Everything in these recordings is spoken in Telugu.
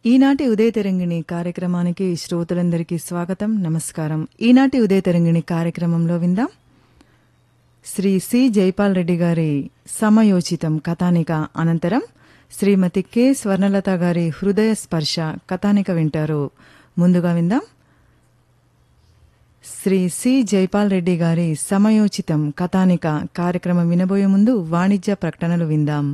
ఈనాటి ఉదయ తెరంగిణి కార్యక్రమానికి శ్రోతలందరికీ స్వాగతం నమస్కారం ఈనాటి ఉదయ తెరంగిణి కార్యక్రమంలో విందాం శ్రీ సి జైపాల్ రెడ్డి గారి సమయోచితం కథానిక అనంతరం శ్రీమతి కె స్వర్ణలత గారి హృదయ స్పర్శ కథానిక వింటారు ముందుగా విందాం శ్రీ సి జైపాల్ రెడ్డి గారి సమయోచితం కథానిక కార్యక్రమం వినబోయే ముందు వాణిజ్య ప్రకటనలు విందాం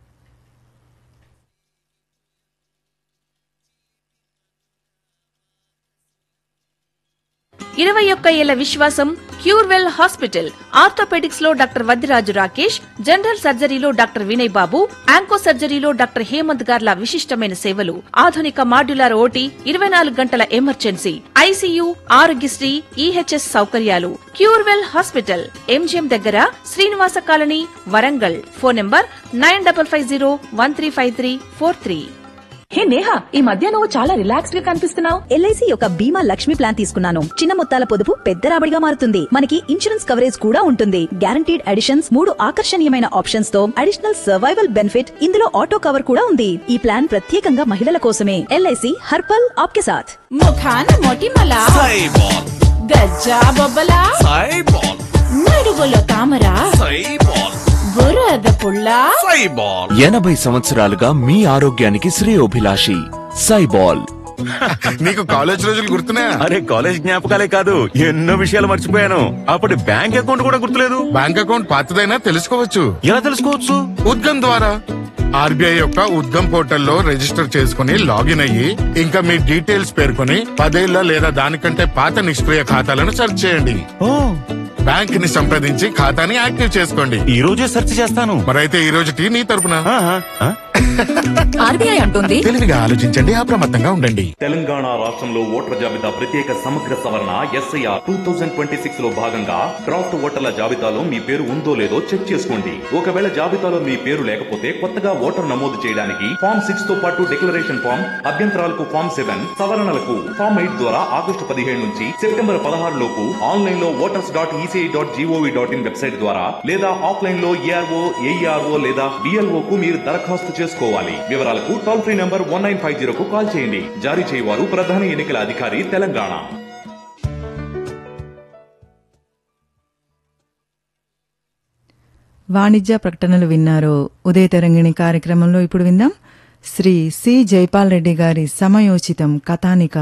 ఇరవై ఒక్క ఏళ్ల విశ్వాసం క్యూర్వెల్ హాస్పిటల్ ఆర్థోపెడిక్స్ లో డాక్టర్ వద్దిరాజు రాకేష్ జనరల్ సర్జరీలో డాక్టర్ వినయ్ బాబు యాంకో సర్జరీలో డాక్టర్ హేమంత్ గార్ల విశిష్టమైన సేవలు ఆధునిక మాడ్యులర్ ఓటీ ఇరవై నాలుగు గంటల ఎమర్జెన్సీ ఐసీయూ ఆరోగ్యశ్రీ ఈహెచ్ఎస్ సౌకర్యాలు క్యూర్వెల్ హాస్పిటల్ ఎంజిఎం దగ్గర Srinivasa colony Warangal phone number nine double five zero one three five three four three hey Neha ఈ మధ్య నువ్వు చాలా రిలాక్స్డ్ గా కనిపిస్తున్నావు ఎల్ఐసి యొక్క బీమా లక్ష్మి ప్లాన్ తీసుకున్నాను చిన్న మొత్తాల పొదుపు పెద్ద రాబడిగా మారుతుంది మనకి ఇన్సూరెన్స్ కవరేజ్ కూడా ఉంటుంది గ్యారంటీడ్ అడిషన్స్ మూడు ఆకర్షణీయమైన ఆప్షన్స్ తో అడిషనల్ సర్వైవల్ బెనిఫిట్ ఇందులో ఆటో కవర్ కూడా ఉంది ఈ ప్లాన్ ప్రత్యేకంగా మహిళల కోసమే ఎల్ఐసి హర్పల్ ఆప్కే సాథ్ ముఖాన మొటిమల సైబాల్ గజ్జా బొబ్బల సైబాల్ నడుగులో తామర సైబాల్ బురద పుల్ల సైబాల్ ఎనభై సంవత్సరాలుగా మీ ఆరోగ్యానికి శ్రేయోభిలాషి సైబాల్ నీకు కాలేజ్ రోజులు గుర్తున్నాయా అరే కాలేజ్ జ్ఞాపకాలే కాదు ఎన్నో విషయాలు మర్చిపోయాను అప్పటి బ్యాంక్ అకౌంట్ కూడా గుర్తులేదు బ్యాంక్ అకౌంట్ పాతదైనా తెలుసుకోవచ్చు ఎలా తెలుసుకోవచ్చు ఉద్గమ్ ద్వారా ఆర్బీఐ యొక్క ఉద్గమ్ పోర్టల్లో రిజిస్టర్ చేసుకుని లాగిన్ అయ్యి ఇంకా మీ డీటెయిల్స్ పేర్కొని పదేళ్ల లేదా దానికంటే పాత నిష్క్రియ ఖాతాలను సెర్చ్ చేయండి ఓ బ్యాంక్ ని సంప్రదించి ఖాతాని యాక్టివ్ చేసుకోండి ఈ రోజే సెర్చ్ చేస్తాను మరైతే ఈ రోజు టీ నీ తరపున ఆహా, ఆ? ఆర్బీఐ అంటుంది తెలివిగా ఆలోచించండి అప్రమత్తంగా ఉండండి తెలంగాణ రాష్ట్రంలో ఓటర్ల జాబితా ప్రత్యేక సమగ్ర సవరణ SIR two thousand twenty six లో భాగంగా డ్రాఫ్ట్ ఓటర్ల జాబితాలో మీ పేరు ఉందో లేదో చెక్ చేసుకోండి ఒకవేళ జాబితాలో మీ పేరు లేకపోతే కొత్తగా ఓటర్ నమోదు చేయడానికి ఫామ్ సిక్స్ తో పాటు డిక్లరేషన్ ఫామ్ అభ్యంతరాలకు ఫామ్ సెవెన్ సవరణలకు ఫామ్ ఎయిట్ ద్వారా ఆగస్టు పదిహేడు నుంచి సెప్టెంబర్ పదహారు లోపు ఆన్లైన్ లో voters dot ECI dot GOV dot in website ద్వారా లేదా ఆఫ్లైన్ లో ఏఆర్ఓ ఏఈఆర్ఓ లేదా బిఎల్ఓ కు మీరు దరఖాస్తు చేసుకోవాలి వివరాలకు toll free number one nine five జీరోకు కాల్ చేయండి జారీ చేయవారు ప్రధాన ఎన్నికల అధికారి తెలంగాణ వాణిజ్య ప్రకటనలు విన్నారు ఉదయ తెరంగిణి కార్యక్రమంలో ఇప్పుడు విందాం శ్రీ సి జైపాల్ రెడ్డి గారి సమయోచితం కథానిక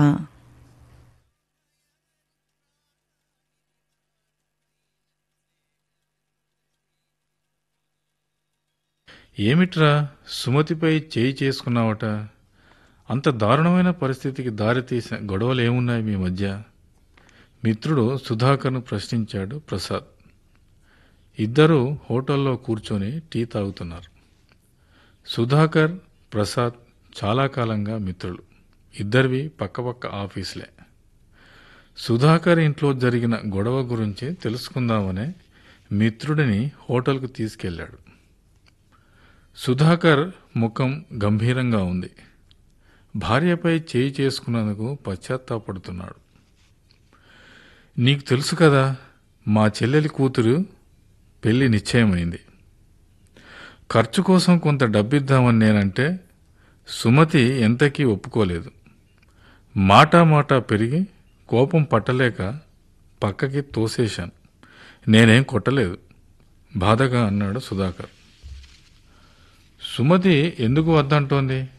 ఏమిట్రా సుమతిపై చేయి చేసుకున్నావట అంత దారుణమైన పరిస్థితికి దారితీసిన గొడవలు ఏమున్నాయి మీ మధ్య మిత్రుడు సుధాకర్ను ప్రశ్నించాడు ప్రసాద్ ఇద్దరూ హోటల్లో కూర్చొని టీ తాగుతున్నారు సుధాకర్ ప్రసాద్ చాలా కాలంగా మిత్రులు ఇద్దరివి పక్కపక్క ఆఫీసులే సుధాకర్ ఇంట్లో జరిగిన గొడవ గురించి తెలుసుకుందామనే మిత్రుడిని హోటల్కు తీసుకెళ్ళాడు సుధాకర్ ముఖం గంభీరంగా ఉంది భార్యపై చేయి చేసుకున్నందుకు పశ్చాత్తాపడుతున్నాడు నీకు తెలుసు కదా మా చెల్లెలి కూతురు పెళ్లి నిశ్చయమైంది ఖర్చు కోసం కొంత డబ్బిద్దామని నేనంటే సుమతి ఎంతకీ ఒప్పుకోలేదు మాటా మాటా పెరిగి కోపం పట్టలేక పక్కకి తోసేశాను నేనేం కొట్టలేదు బాధగా అన్నాడు సుధాకర్ సుమతి ఎందుకు వద్దంటోంది